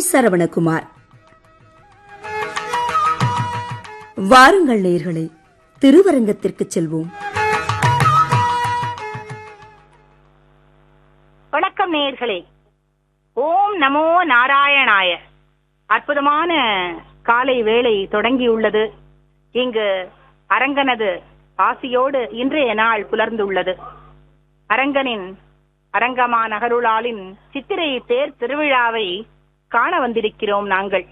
சரவணகுமார் வாருங்கள் நேர்களே திருவரங்கத்திற்கு செல்வோம் வணக்கம் நேயர்களே ஓம் நமோ நாராயணாய அற்புதமான காலை வேளை தொடங்கியுள்ளது இங்கு அரங்கனது ஆசியோடு இன்றைய நாள் புலர்ந்துள்ளது அரங்கனின் அரங்கமா நகருளாலின் சித்திரை தேர் திருவிழாவை காண வந்திருக்கிறோம் நாங்கள்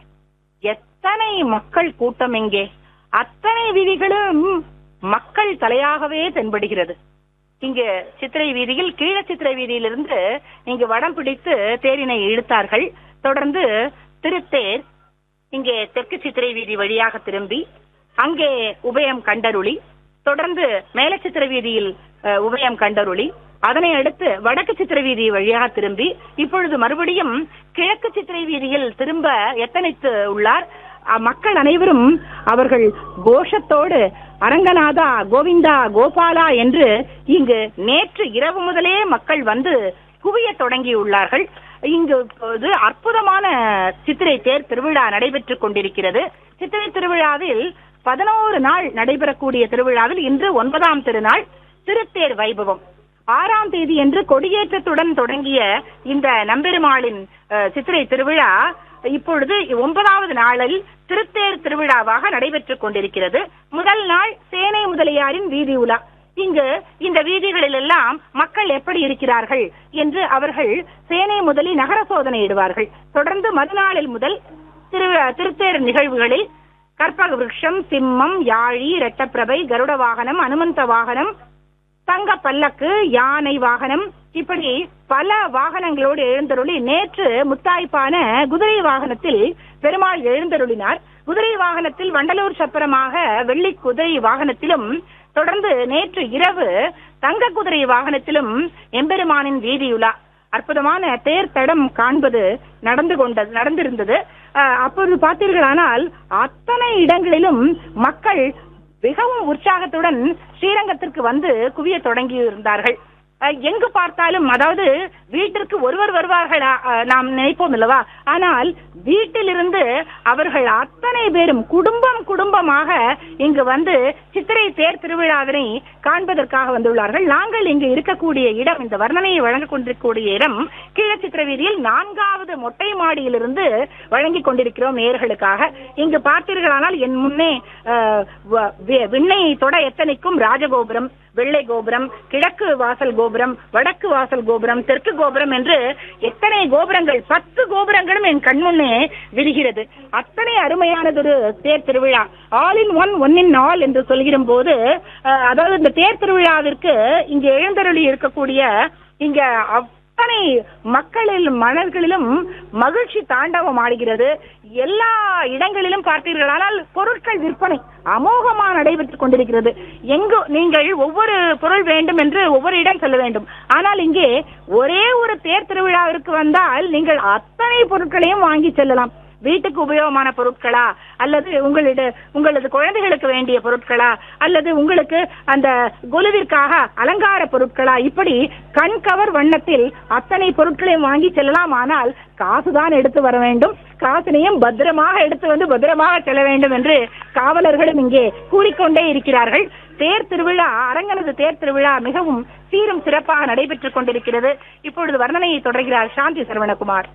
எத்தனை மக்கள் கூட்டம் எங்கே அத்தனை வீதிகளும் மக்கள் தலையாகவே தென்படுகிறது இங்கு சித்திரை வீதியில் கீழ சித்திரை வீதியிலிருந்து இங்கு வடம் பிடித்து தேரினை இழுத்தார்கள் தொடர்ந்து திருத்தேர் இங்கே தெற்கு சித்திரை வீதி வழியாக திரும்பி அங்கே உபயம் கண்டருளி தொடர்ந்து மேல சித்திரை வீதியில் அஹ், உபயம் கண்டருளி அதனை அடுத்து வடக்கு சித்திரை வீதி வழியாக திரும்பி இப்பொழுது மறுபடியும் கிழக்கு சித்திரை வீதியில் திரும்ப எத்தனைத்து உள்ளார் அ, மக்கள் அனைவரும் அவர்கள் கோஷத்தோடு அரங்கநாதா கோவிந்தா கோபாலா என்று இங்கு நேற்று இரவு முதலே மக்கள் வந்து குவிய தொடங்கியுள்ளார்கள் இங்கு இப்போது அற்புதமான சித்திரை தேர் திருவிழா நடைபெற்றுக் கொண்டிருக்கிறது சித்திரை திருவிழாவில் பதினோரு நாள் நடைபெறக்கூடிய திருவிழாவில் இன்று ஒன்பதாம் திருநாள் திருத்தேர் வைபவம் ஆறாம் தேதி என்று கொடியேற்றத்துடன் தொடங்கிய இந்த நம்பெருமாளின் அஹ், சித்திரை திருவிழா இப்பொழுது ஒன்பதாவது நாளில் திருத்தேர் திருவிழாவாக நடைபெற்றுக் கொண்டிருக்கிறது முதல் நாள் சேனை முதலியாரின் வீதி உலா இங்கு இந்த வீதிகளில் எல்லாம் மக்கள் எப்படி இருக்கிறார்கள் என்று அவர்கள் சேனை முதலில் நகர சோதனையிடுவார்கள் தொடர்ந்து மறுநாளில் முதல் திரு திருத்தேர் நிகழ்வுகளில் கற்பக விருட்சம் சிம்மம் யாழி இரட்டப்பிரபை கருட வாகனம் அனுமந்த வாகனம் தங்க பல்லக்கு யானை வாகனம் இப்படி பல வாகனங்களோடு எழுந்தருளி நேற்று முத்தாய்ப்பான குதிரை வாகனத்தில் பெருமாள் எழுந்தருளினார் குதிரை வாகனத்தில் வண்டலூர் சப்பரமாக வெள்ளி குதிரை வாகனத்திலும் தொடர்ந்து நேற்று இரவு தங்க குதிரை வாகனத்திலும் எம்பெருமானின் வீதியுலா அற்புதமான தேர் தடம் காண்பது நடந்து கொண்டது நடந்திருந்தது அஹ், அப்பொழுது பார்த்தீர்களானால் அத்தனை இடங்களிலும் மக்கள் மிகவும் உற்சாகத்துடன் ஸ்ரீரங்கத்திற்கு வந்து குவிய தொடங்கி இருந்தார்கள் அஹ், எங்கு பார்த்தாலும் அதாவது வீட்டிற்கு ஒருவர் வருவார்கள் அஹ், நாம் நினைப்போம் அல்லவா ஆனால் வீட்டிலிருந்து அவர்கள் அத்தனை பேரும் குடும்பம் குடும்பமாக இங்கு வந்து சித்திரை தேர் திருவிழாவினை காண்பதற்காக வந்துள்ளார்கள் நாங்கள் இங்கு இருக்கக்கூடிய இடம் இந்த வர்ணனையை வழங்கிக் கொண்டிருக்கக்கூடிய இடம் கீழ சித்திர வீதியில் நான்காவது மொட்டை மாடியிலிருந்து வழங்கிக் கொண்டிருக்கிறோம் நேயர்களுக்காக இங்கு பார்த்தீர்களானால் என் முன்னே அஹ், வ- வி- விண்ணை தொட எத்தனைக்கும் ராஜகோபுரம் வெள்ளை கோபுரம் கிழக்கு வாசல் கோபுரம் வடக்கு வாசல் கோபுரம் தெற்கு கோபுரம் என்று எத்தனை கோபுரங்கள் பத்து கோபுரங்களும் என் கண்முன்னே விரிகிறது அத்தனை அருமையானதொரு தேர் திருவிழா all in one one in all என்று சொல்கிற போது அஹ், அதாவது இந்த தேர் திருவிழாவிற்கு இங்கு எழுந்தருளி இருக்கக்கூடிய இங்க அத்தனை மக்களில் மனங்களிலும் மகிழ்ச்சி தாண்டவம் ஆடுகிறது எல்லா இடங்களிலும் பார்த்தீர்களானால் பொருட்கள் விற்பனை அமோகமா நடைபெற்றுக் கொண்டிருக்கிறது எங்கு நீங்கள் ஒவ்வொரு பொருள் வேண்டும் என்று ஒவ்வொரு இடம் செல்ல வேண்டும் ஆனால் இங்கே ஒரே ஒரு தேர் திருவிழாவிற்கு வந்தால் நீங்கள் அத்தனை பொருட்களையும் வாங்கி செல்லலாம் வீட்டுக்கு உபயோகமான பொருட்களா அல்லது உங்களிட உங்களது குழந்தைகளுக்கு வேண்டிய பொருட்களா அல்லது உங்களுக்கு அந்த குலுவிற்காக அலங்கார பொருட்களா இப்படி கண் கவர் வண்ணத்தில் அத்தனை பொருட்களையும் வாங்கி செல்லலாம் ஆனால் காசுதான் எடுத்து வர வேண்டும் காசினையும் பத்திரமாக எடுத்து வந்து பத்திரமாக செல்ல வேண்டும் என்று காவலர்களும் இங்கே கூறிக்கொண்டே இருக்கிறார்கள் தேர் திருவிழா அரங்கனது தேர் திருவிழா மிகவும் சீரும் சிறப்பாக நடைபெற்றுக் கொண்டிருக்கிறது இப்பொழுது வர்ணனையை தொடர்கிறார் சாந்தி சரவணகுமார்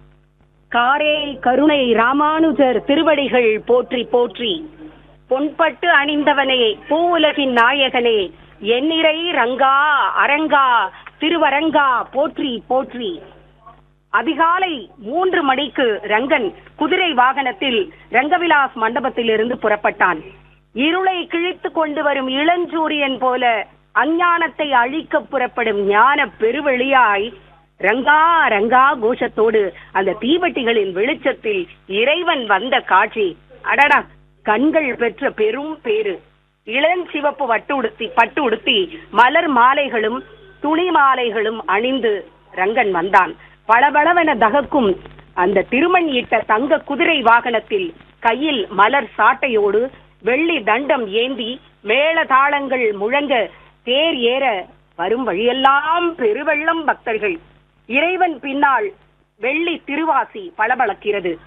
காரே கருணை ராமானுஜர் திருவடிகள் போற்றி போற்றி பொன்பட்டு அணிந்தவனே பூவுலகின் நாயகனே எண்ணிறை ரங்கா அரங்கா திருவரங்கா போற்றி போற்றி அதிகாலை மூன்று மணிக்கு ரங்கன் குதிரை வாகனத்தில் ரங்கவிலாஸ் மண்டபத்திலிருந்து புறப்பட்டான் இருளை கிழித்து கொண்டு வரும் இளஞ்சூரியன் போல அஞ்ஞானத்தை அழிக்க புறப்படும் ஞான பெருவெளியாய் ரங்கா ரங்கா கோஷத்தோடு அந்த தீவட்டிகளின் வெளிச்சத்தில் இறைவன் வந்த காட்சி அடடா கண்கள் பெற்ற பெரும் பேரு இளஞ்சிவப்பு வட்டு உடுத்தி பட்டு உடுத்தி மலர் மாலைகளும் துணி மாலைகளும் அணிந்து ரங்கன் வந்தான் பளபளவென தகக்கும் அந்த திருமண் இட்ட தங்க குதிரை வாகனத்தில் கையில் மலர் சாட்டையோடு வெள்ளி தண்டம் ஏந்தி மேள தாளங்கள் முழங்க தேர் ஏற வரும் வழியெல்லாம் பெருவெள்ளம் பக்தர்கள் இறைவன் பின்னால் வெள்ளி திருவாசி பளபளக்கிறது